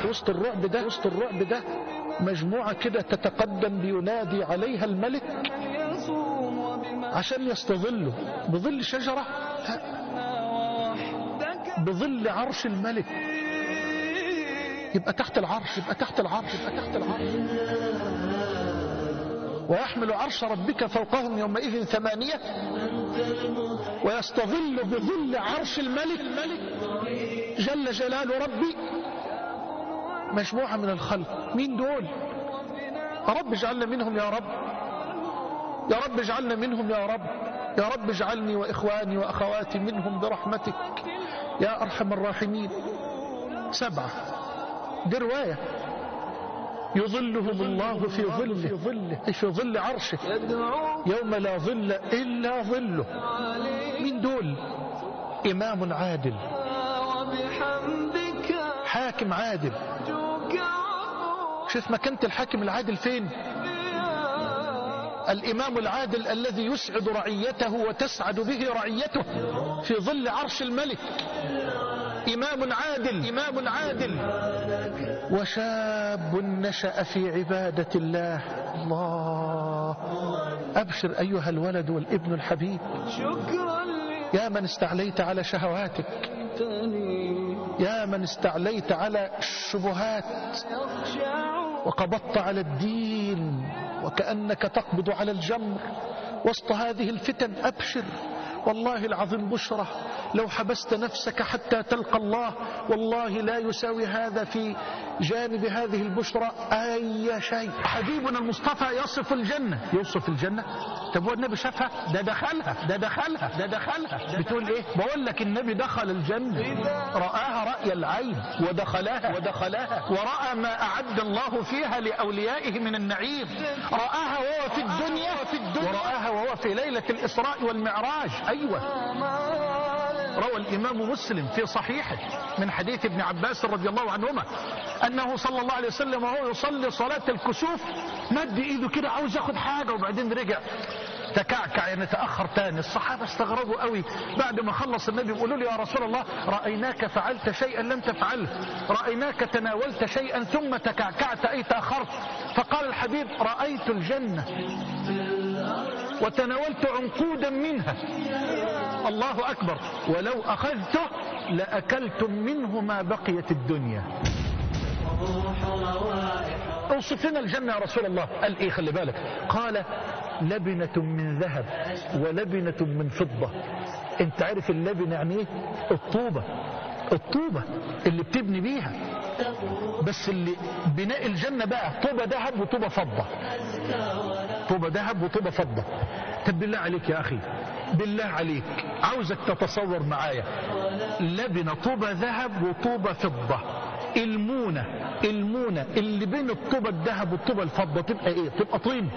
وسط الرعب ده وسط الرعب ده مجموعة كده تتقدم لينادي عليها الملك عشان يستظلوا بظل شجرة بظل عرش الملك يبقى تحت العرش يبقى تحت العرش يبقى تحت العرش ويحمل عرش ربك فوقهم يومئذ ثمانية ويستظل بظل عرش الملك جل جلال ربي مجموعة من الخلق مين دول يا رب اجعلنا منهم يا رب يا رب اجعلنا منهم يا رب يا رب اجعلني وإخواني وأخواتي منهم برحمتك يا أرحم الراحمين سبعة دي رواية يظلهم الله في ظله في ظله أي في ظل عرشه يوم لا ظل إلا ظله من دول إمام عادل حاكم عادل شوف مكانة الحاكم العادل فين الإمام العادل الذي يسعد رعيته وتسعد به رعيته في ظل عرش الملك إمام عادل إمام عادل وشاب نشأ في عبادة الله الله أبشر أيها الولد والابن الحبيب يا من استعليت على شهواتك يا من استعليت على الشبهات وقبضت على الدين وكأنك تقبض على الجمر وسط هذه الفتن أبشر والله العظيم بشرة لو حبست نفسك حتى تلقى الله والله لا يساوي هذا في جانب هذه البشرة أي شيء حبيبنا المصطفى يصف الجنة يوصف الجنة طب هو النبي شافها ده دخلها ده دخلها ده دخلها بتقول ايه بقول لك النبي دخل الجنة رآها رأي العين ودخلها ودخلها ورأى ما أعد الله فيها لأوليائه من النعيم رآها وهو في الدنيا ورآها وهو في ليلة الإسراء والمعراج أيوة روى الإمام مسلم في صحيحه من حديث ابن عباس رضي الله عنهما أنه صلى الله عليه وسلم وهو يصلي صلاة الكسوف مد إيده كده عاوز ياخد حاجة وبعدين رجع تكعكع يعني تأخر تاني الصحابة استغربوا قوي بعد ما خلص النبي يقولوا له يا رسول الله رأيناك فعلت شيئا لم تفعله رأيناك تناولت شيئا ثم تكعكعت أي تأخرت فقال الحبيب رأيت الجنة وتناولت عنقودا منها الله أكبر ولو أخذته لأكلتم منه ما بقيت الدنيا اوصف لنا الجنة يا رسول الله قال ايه خلي بالك قال لبنة من ذهب ولبنة من فضة انت عارف اللبنة يعني ايه الطوبة الطوبة اللي بتبني بيها بس اللي بناء الجنة بقى طوبة ذهب وطوبة فضة طوبة ذهب وطوبة فضة طب بالله عليك يا أخي بالله عليك عاوزك تتصور معايا لبنة طوبة ذهب وطوبة فضة المونة المونة اللي بين الطوبة الذهب والطوبة الفضة تبقى ايه تبقى طين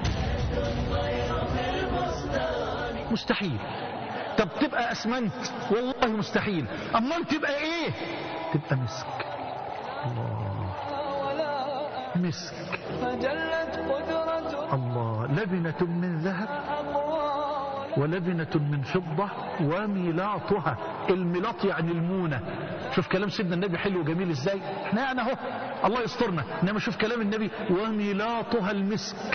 مستحيل طب تبقى اسمنت والله مستحيل امال تبقى ايه تبقى مسك الله مسك فجلت قدرته الله لبنة من ذهب ولبنة من فضة وميلاطها الميلاط يعني المونة شوف كلام سيدنا النبي حلو وجميل ازاي احنا يعني اهو الله يسترنا انما شوف كلام النبي وميلاطها المسك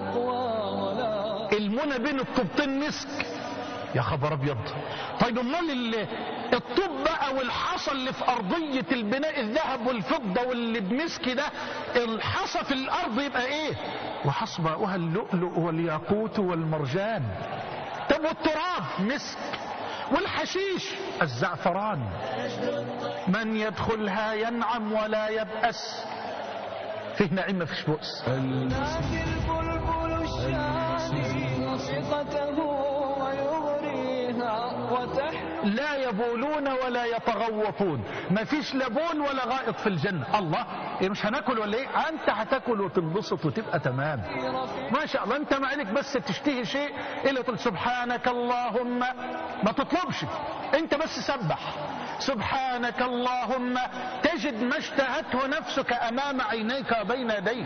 المونة بين الطوبتين مسك يا خبر ابيض طيب امال ال- الطوب بقى والحصى اللي في ارضيه البناء الذهب والفضه واللي بمسك ده الحصى في الارض يبقى ايه وحصى ماؤها اللؤلؤ والياقوت والمرجان طب والتراب مسك والحشيش الزعفران من يدخلها ينعم ولا يبأس فيه نعيم ما فيش بؤس نادي البلبل الشادي وثقته ويغريها وتحمل لا يبولون ولا يتغوطون ما فيش لا بول ولا غائط في الجنة الله إيه مش هناكل ولا ايه انت هتاكل وتنبسط وتبقى تمام ما شاء الله انت ما عليك بس تشتهي شيء الا تقول سبحانك اللهم ما تطلبش انت بس سبح سبحانك اللهم تجد ما اشتهته نفسك امام عينيك وبين يديك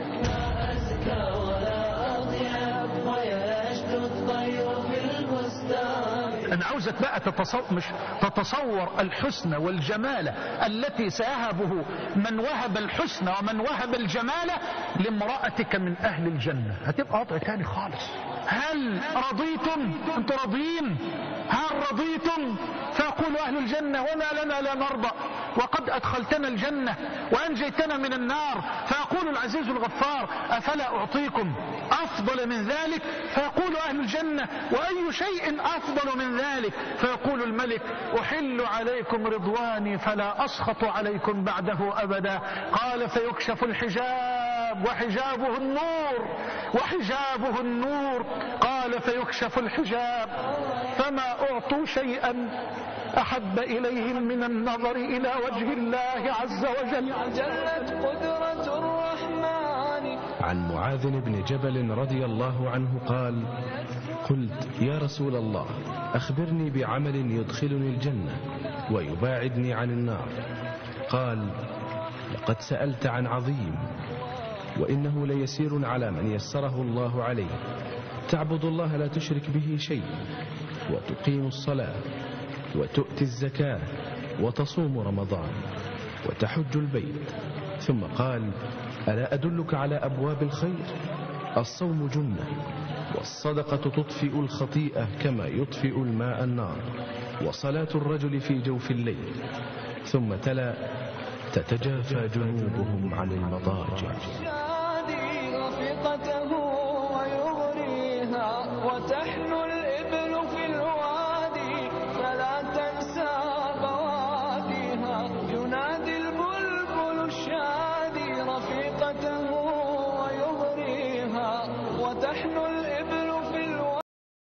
ويشدو الطير في البستان أنا عاوزك بقى تتصور, مش تتصور الحسن والجمال التي سيهبه من وهب الحسن ومن وهب الجمال لامرأتك من أهل الجنة هتبقى وضع تاني خالص هل رضيتم انتم راضيين هل رضيتم فيقول أهل الجنة وما لنا لا نرضى وقد أدخلتنا الجنة وأنجيتنا من النار فيقول العزيز الغفار أفلا أعطيكم أفضل من ذلك فيقول أهل الجنة وأي شيء أفضل من ذلك فيقول الملك أحل عليكم رضواني فلا أسخط عليكم بعده أبدا قال فيكشف الحجاب وحجابه النور وحجابه النور قال فيكشف الحجاب فما أعطوا شيئا أحب إليهم من النظر إلى وجه الله عز وجل جلت قدرة الرحمن عن معاذ بن جبل رضي الله عنه قال قلت يا رسول الله أخبرني بعمل يدخلني الجنة ويباعدني عن النار قال لقد سألت عن عظيم وإنه ليسير على من يسره الله عليه تعبد الله لا تشرك به شيء وتقيم الصلاة وتؤتي الزكاة وتصوم رمضان وتحج البيت ثم قال ألا أدلك على أبواب الخير الصوم جنة والصدقة تطفئ الخطيئة كما يطفئ الماء النار وصلاة الرجل في جوف الليل ثم تلا تتجافى جنوبهم عن المضاجع شادي رفقته ويغريها وتحنو